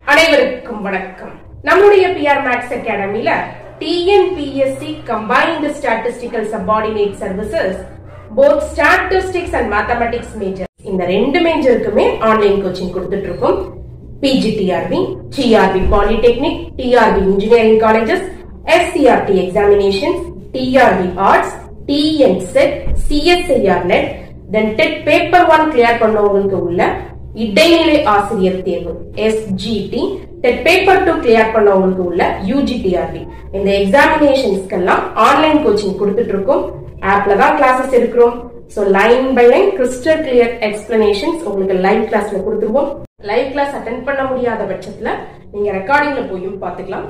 அனைவருக்கும் வணக்கம் நம்முடைய பிஆர் மேக்ஸ் அகாடமில TNPSC combined statistical subordinate services both statistics and mathematics major இந்த ரெண்டு மேஜருக்குமே ஆன்லைன் கோச்சிங் கொடுத்துட்டு இருக்கோம் PGTRB TRB polytechnic TRB engineering colleges SCERT examinations TRB arts TN SET CSIR NET then TET paper one clear பண்ணவங்களுக்கு உள்ள இடைநிலை ஆசிரியர் தேர்வு SGT TET paper two clear பண்ணவங்களுக்கு உள்ள யூஜிடிஆர்பி இந்த எக்ஸாமினேஷன்ஸ்க்கெல்லாம் ஆன்லைன் கோச்சிங் கொடுத்துட்டு இருக்கோம் ஆப்ல தான் கிளாஸஸ் எடுக்கிறோம் so line by line crystal clear explanations உங்களுக்கு லைவ் கிளாஸ்ல கொடுத்துருவோம் லைவ் கிளாஸ் அட்டன் பண்ண முடியாத பட்சத்துல நீங்க ரெக்கார்டிங்ல போயும் பார்த்துக்கலாம்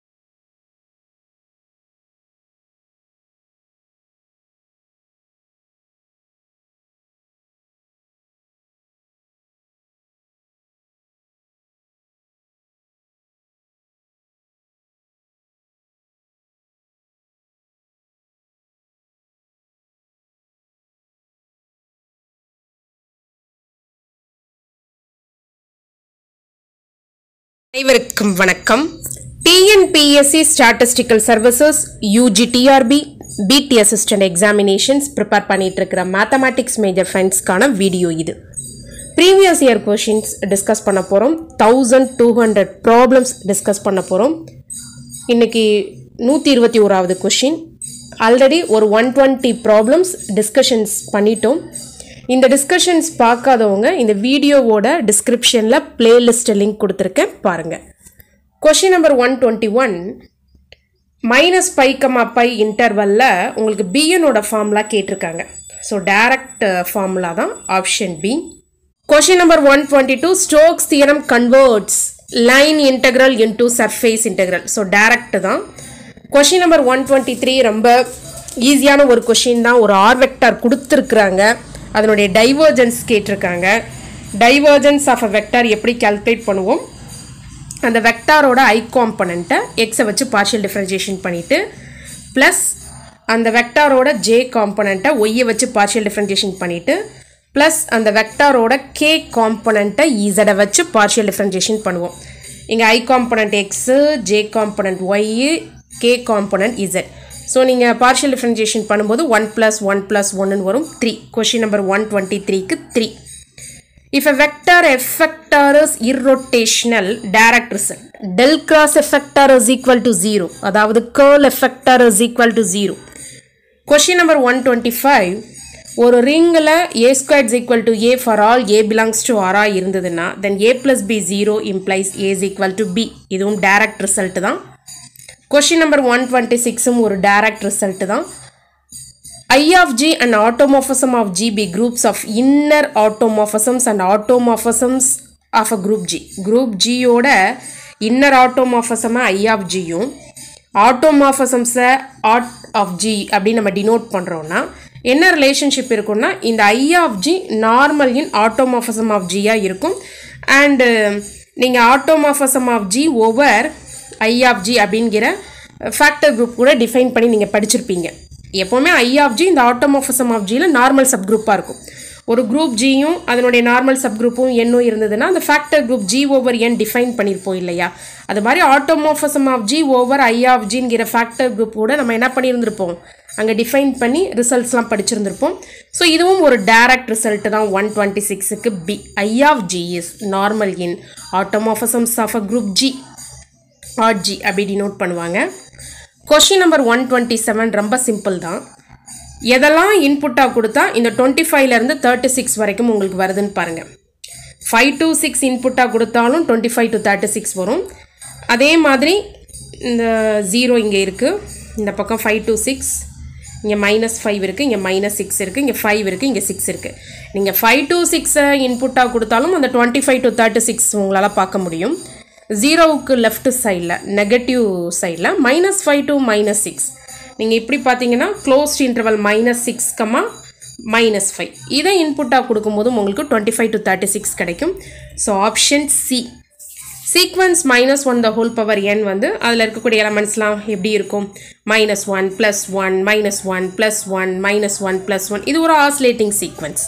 அனைவருக்கும் வணக்கம் TNPSC statistical services UGTRB BT assistant examinations prepare பண்ணிட்டு இருக்கிற மேத்தமேட்டிக்ஸ் மேஜர் ஃப்ரெண்ட்ஸ்க்கான வீடியோ இது ப்ரீவியஸ் இயர் கொஷின்ஸ் டிஸ்கஸ் பண்ண போகிறோம் thousand two hundred problems discuss பண்ண போகிறோம் இன்னைக்கு நூற்றி இருபத்தி ஓராவது கொஷின் ஆல்ரெடி ஒரு ஒன் டுவெண்ட்டி ப்ராப்ளம்ஸ் டிஸ்கஷன்ஸ் பண்ணிட்டோம் இந்த டிஸ்கஷன்ஸ் பார்க்காதவங்க இந்த வீடியோவோட டிஸ்கிரிப்ஷனில் பிளேலிஸ்ட் லிங்க் கொடுத்துருக்கேன் பாருங்கள் question number one twenty one minus pi comma pi இன்டர்வலில் உங்களுக்கு பிஎனோட ஃபார்முலா கேட்டிருக்காங்க ஸோ டைரக்ட் ஃபார்முலா தான் option B question number one twenty two Stokes theorem converts line integral into surface integral so direct தான் question number one twenty three ரொம்ப ஈஸியான ஒரு question தான் ஒரு ஆர் வெக்டார் கொடுத்துருக்குறாங்க அதனுடைய டைவர்ஜன்ஸ் கேட்டிருக்காங்க டைவர்ஜன்ஸ் ஆஃப் அ வெக்டார் எப்படி கால்குலேட் பண்ணுவோம் அந்த வெக்டாரோட ஐ காம்பனண்ட்டை எக்ஸை வச்சு பார்ஷியல் டிஃப்ரென்சியேஷன் பண்ணிவிட்டு ப்ளஸ் அந்த வெக்டாரோட ஜே காம்பனண்ட்டை ஒய்யை வச்சு பார்ஷியல் டிஃப்ரென்சியேஷன் பண்ணிவிட்டு ப்ளஸ் அந்த வெக்டாரோட கே காம்பனண்ட்டை இசடை வச்சு பார்ஷியல் டிஃப்ரென்சியேஷன் பண்ணுவோம் இங்கே I component x J component y K component z so நீங்கள் பார்ஷியல் டிஃப்ரென்சியேஷன் பண்ணும்போது ஒன் ப்ளஸ் ஒன் ப்ளஸ் ஒன்னு வரும் three question number one twenty த்ரீக்கு three If a vector F vector is irrotational, direct result. Del cross F vector is equal to 0. அதாவது curl F vector is equal to 0. Question number 125. ஒரு ரிங்கில் A square is equal to A for all A belongs to ஆரா இருந்ததுன்னா then A plus B zero implies A is equal to B இதுவும் direct result தான் question number one twenty சிக்ஸும் ஒரு direct result தான் I of G and automorphism of G be groups of inner automorphisms and automorphisms of a group G. Group G ஓட inner automorphism I of G யும் automorphisms out of G அப்படின்னு நம்ம denote பண்ணுறோன்னா என்ன relationship இருக்கும்னா இந்த I of G normal in automorphism of ஜியாக இருக்கும் அண்டு நீங்கள் automorphism of G over I of G அப்படிங்கிற ஃபேக்டர் குரூப் கூட டிஃபைன் பண்ணி நீங்கள் படிச்சிருப்பீங்க எப்போவுமே ஐ ஆஃப் ஜி இந்த ஆட்டோமோஃபசம் ஆஃப் ஜியில் நார்மல் சப் குரூப்பாக இருக்கும் ஒரு குரூப் ஜியும் அதனுடைய நார்மல் சப் குரூப்பும் என்னும் இருந்ததுன்னா அந்த factor group G over N define பண்ணியிருப்போம் இல்லையா அது மாதிரி automorphism of G over I of ஜிங்கிற ஃபேக்டர் குரூப் கூட நம்ம என்ன பண்ணியிருந்திருப்போம் அங்கே டிஃபைன் பண்ணி ரிசல்ட்ஸ்லாம் படிச்சிருந்திருப்போம் ஸோ இதுவும் ஒரு டைரக்ட் ரிசல்ட் தான் ஒன் டுவெண்ட்டி சிக்ஸுக்கு B I of G is normal in automorphisms of a group G aut G அப்படி டினோட் பண்ணுவாங்க question number one twenty seven ரொம்ப சிம்பிள் தான் எதெல்லாம் இன்புட்டாக கொடுத்தா இந்த டுவெண்ட்டி ஃபைவ்லேருந்து தேர்ட்டி சிக்ஸ் வரைக்கும் உங்களுக்கு வருதுன்னு பாருங்கள் ஃபைவ் டு சிக்ஸ் இன்புட்டாக கொடுத்தாலும் twenty five to thirty six வரும் அதே மாதிரி இந்த ஜீரோ இங்கே இருக்குது இந்த பக்கம் ஃபைவ் டு சிக்ஸ் இங்கே மைனஸ் ஃபைவ் இருக்குது இங்கே மைனஸ் சிக்ஸ் இருக்குது இங்கே ஃபைவ் இருக்குது இங்கே சிக்ஸ் இருக்குது நீங்கள் ஃபைவ் டு சிக்ஸை இன்புட்டாக கொடுத்தாலும் அந்த twenty five to thirty six உங்களால் பார்க்க முடியும் ஜீரோவுக்கு லெஃப்ட் சைடில் நெகட்டிவ் சைடில் minus five to minus six நீங்கள் இப்படி பார்த்தீங்கன்னா closed interval minus six comma minus five இதை இன்புட்டாக கொடுக்கும்போதும் உங்களுக்கு twenty five to thirty six கிடைக்கும் so option C sequence minus one the whole power N வந்து அதில் இருக்கக்கூடிய எலமெண்ட்ஸ்லாம் எப்படி இருக்கும் minus one plus one minus one plus one minus one plus one இது ஒரு ஆஸ்லேட்டிங் சீக்வன்ஸ்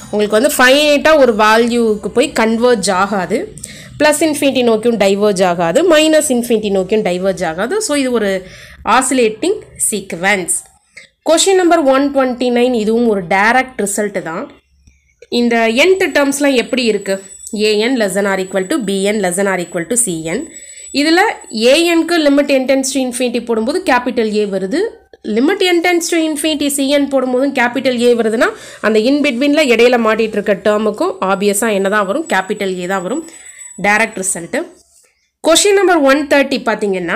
உங்களுக்கு வந்து ஃபைனேட்டாக ஒரு வேல்யூவுக்கு போய் கன்வெர்ஜ் ஆகாது ப்ளஸ் இன்ஃபினிட்டி நோக்கியும் டைவர்ஜ் ஆகாது மைனஸ் இன்ஃபினிட்டி நோக்கியும் டைவர்ஜ் ஆகாது ஸோ இது ஒரு oscillating sequence question number one twenty nine இதுவும் ஒரு டைரக்ட் ரிசல்ட் தான் இந்த nth டேர்ம்ஸ்லாம் எப்படி இருக்குது AN less than or equal to BN less than or equal to CN இதில் ஏஎன்க்கு லிமிட் என்டென்ஸ் டு இன்ஃபினிட்டி போடும்போது கேபிட்டல் ஏ வருது limit n tends to infinity CN போடும்போதும் கேபிட்டல் ஏ வருதுன்னா அந்த இன் பிட்வீனில் இடையில மாட்டிகிட்டு இருக்க டேர்முக்கும் ஆப்வியஸாக என்ன தான் வரும் கேபிட்டல் ஏ தான் வரும் direct result question number one thirty பார்த்தீங்கன்னா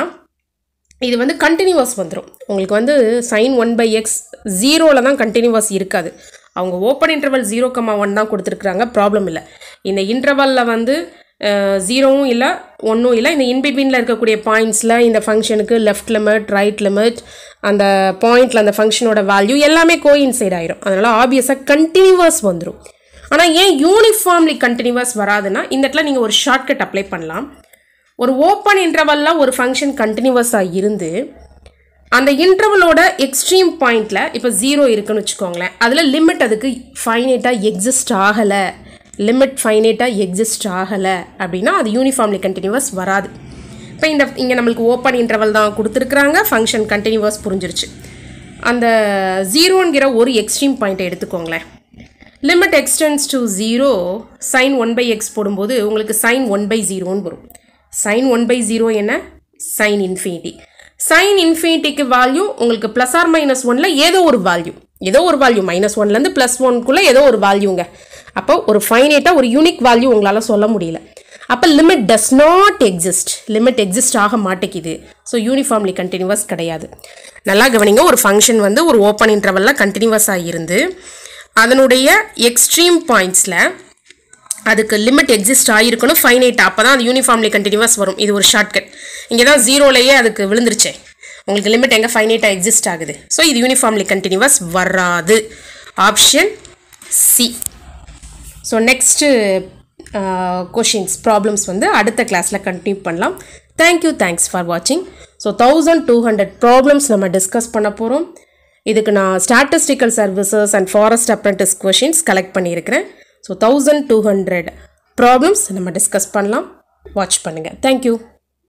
இது வந்து கண்டினியூவஸ் வந்துடும் உங்களுக்கு வந்து சைன் ஒன் பை எக்ஸ் ஜீரோவில் தான் கண்டினியூவஸ் இருக்காது அவங்க open interval zero comma one தான் கொடுத்துருக்குறாங்க ப்ராப்ளம் இல்லை இந்த இன்டர்வலில் வந்து ஜீரோவும் இல்லை ஒன்றும் இல்லை இந்த இன்பிட்வீனில் இருக்கக்கூடிய பாயிண்ட்ஸில் இந்த ஃபங்க்ஷனுக்கு லெஃப்ட் லிமிட் ரைட் லிமிட் அந்த பாயிண்டில் அந்த ஃபங்க்ஷனோட வேல்யூ எல்லாமே கோ இன்சைட் ஆயிரும் அதனால் ஆப்வியஸாக கண்டினியூவஸ் வந்துடும் ஆனால் ஏன் யூனிஃபார்ம்லி கண்டினியூவஸ் வராதுன்னா இந்த இடத்துல நீங்கள் ஒரு ஷார்ட்கட் அப்ளை பண்ணலாம் ஒரு ஓப்பன் இன்டர்வலில் ஒரு ஃபங்க்ஷன் கண்டினியூவஸாக இருந்து அந்த இன்டர்வலோட எக்ஸ்ட்ரீம் பாயிண்டில் இப்போ ஜீரோ இருக்குன்னு வச்சுக்கோங்களேன் அதில் லிமிட் அதுக்கு ஃபைனேட்டாக எக்ஸிஸ்ட் ஆகலை லிமிட் ஃபைனேட்டாக எக்ஸிஸ்ட் ஆகலை அப்படின்னா அது யூனிஃபார்ம்லி கண்டினியூவஸ் வராது இப்போ இந்த இங்கே நம்மளுக்கு ஓப்பன் இன்டர்வல் தான் கொடுத்துருக்குறாங்க ஃபங்க்ஷன் கண்டினியூவஸ் புரிஞ்சிருச்சு அந்த ஜீரோங்கிற ஒரு எக்ஸ்ட்ரீம் பாயிண்ட்டை எடுத்துக்கோங்களேன் limit x tends to zero sine one by x போடும்போது உங்களுக்கு சைன் ஒன் பை ஜீரோன்னு வரும் சைன் ஒன் பை ஜீரோ என்ன சைன் இன்ஃபினிட்டி சைன் இன்ஃபினிட்டிக்கு வேல்யூ உங்களுக்கு ப்ளஸ் ஆர் மைனஸ் ஒனில் ஏதோ ஒரு வேல்யூ ஏதோ ஒரு வேல்யூ மைனஸ் ஒன்லேருந்து ப்ளஸ் ஒன்குள்ளே ஏதோ ஒரு வேல்யூங்க அப்போ ஒரு ஃபைனேட்டாக ஒரு யூனிக் வேல்யூ உங்களால் சொல்ல முடியல அப்போ limit does not exist limit exist ஆக மாட்டேங்குது ஸோ யூனிஃபார்ம்லி கண்டினியூவஸ் கிடையாது நல்லா கவனிங்க ஒரு ஃபங்க்ஷன் வந்து ஒரு ஓப்பன் இன்டர்வலில் கண்டினியூவஸாக இருந்து அதனுடைய எக்ஸ்ட்ரீம் பாயிண்ட்ஸில் அதுக்கு லிமிட் எக்ஸிஸ்ட் ஆகிருக்கணும் ஃபைனைட் அப்போ தான் அது யூனிஃபார்ம்லி கண்டினியூவஸ் வரும் இது ஒரு ஷார்ட்கட் இங்கே தான் ஜீரோலேயே அதுக்கு விழுந்துருச்சே உங்களுக்கு லிமிட் எங்கே ஃபைனைட்டாக எக்ஸிஸ்ட் ஆகுது ஸோ இது யூனிஃபார்ம்லி கண்டினியூவஸ் வராது option C so next questions problems வந்து அடுத்த கிளாஸில் கண்டினியூ பண்ணலாம் தேங்க்யூ தேங்க்ஸ் ஃபார் வாட்சிங் so thousand two hundred problems நம்ம டிஸ்கஸ் பண்ண போகிறோம் இதுக்கு நான் statistical services and forest apprentice questions collect பண்ணியிருக்கிறேன் so thousand two hundred problems நம்ம டிஸ்கஸ் பண்ணலாம் வாட்ச் பண்ணுங்கள் தேங்க்யூ